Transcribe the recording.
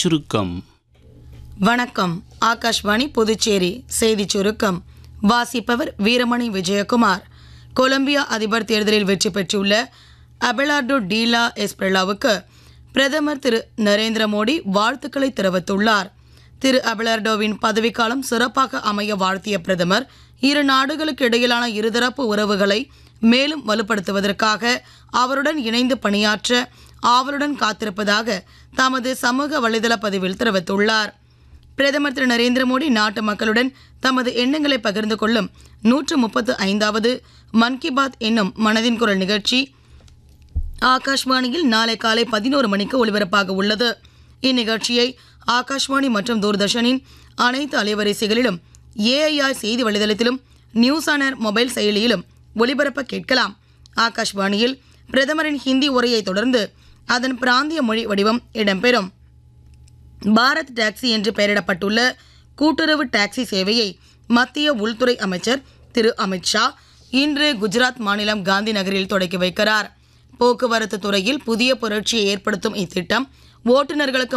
சுருக்கம் வணக்கம் ஆகாஷ்வாணி புதுச்சேரி செய்திச் சுருக்கம் வாசிப்பவர் வீரமணி விஜயகுமார் கொலம்பியா அதிபர் தேர்தலில் வெற்றி பெற்றுள்ள அபெலார்டோ டீலா எஸ்பிரலாவுக்கு பிரதமர் திரு நரேந்திர மோடி வாழ்த்துக்களை தெரிவித்துள்ளார் திரு அபெலார்டோவின் பதவிக்காலம் சிறப்பாக அமைய வாழ்த்திய பிரதமர் இரு நாடுகளுக்கு இடையிலான இருதரப்பு உறவுகளை மேலும் வலுப்படுத்துவதற்காக அவருடன் இணைந்து பணியாற்ற ஆவலுடன் காத்திருப்பதாக தமது சமூக வலைதள பதிவில் தெரிவித்துள்ளார் பிரதமர் திரு நரேந்திர மோடி நாட்டு மக்களுடன் தமது எண்ணங்களை பகிர்ந்து கொள்ளும் நூற்று முப்பத்து ஐந்தாவது மன் கி பாத் என்னும் மனதின் குரல் நிகழ்ச்சி ஆகாஷ்வாணியில் நாளை காலை பதினோரு மணிக்கு ஒலிபரப்பாக உள்ளது இந்நிகழ்ச்சியை ஆகாஷ்வாணி மற்றும் தூர்தர்ஷனின் அனைத்து அலைவரிசைகளிலும் ஏஐஆர் செய்தி வலைதளத்திலும் நியூஸ் ஆனர் மொபைல் செயலியிலும் ஒலிபரப்ப கேட்கலாம் ஆகாஷ்வாணியில் பிரதமரின் ஹிந்தி உரையை தொடர்ந்து அதன் பிராந்திய மொழி வடிவம் இடம்பெறும் பாரத் டாக்ஸி என்று பெயரிடப்பட்டுள்ள கூட்டுறவு டாக்ஸி சேவையை மத்திய உள்துறை அமைச்சர் திரு அமித்ஷா இன்று குஜராத் மாநிலம் காந்தி நகரில் தொடக்கி வைக்கிறார் போக்குவரத்து துறையில் புதிய புரட்சியை ஏற்படுத்தும் இத்திட்டம் ஓட்டுநர்களுக்கு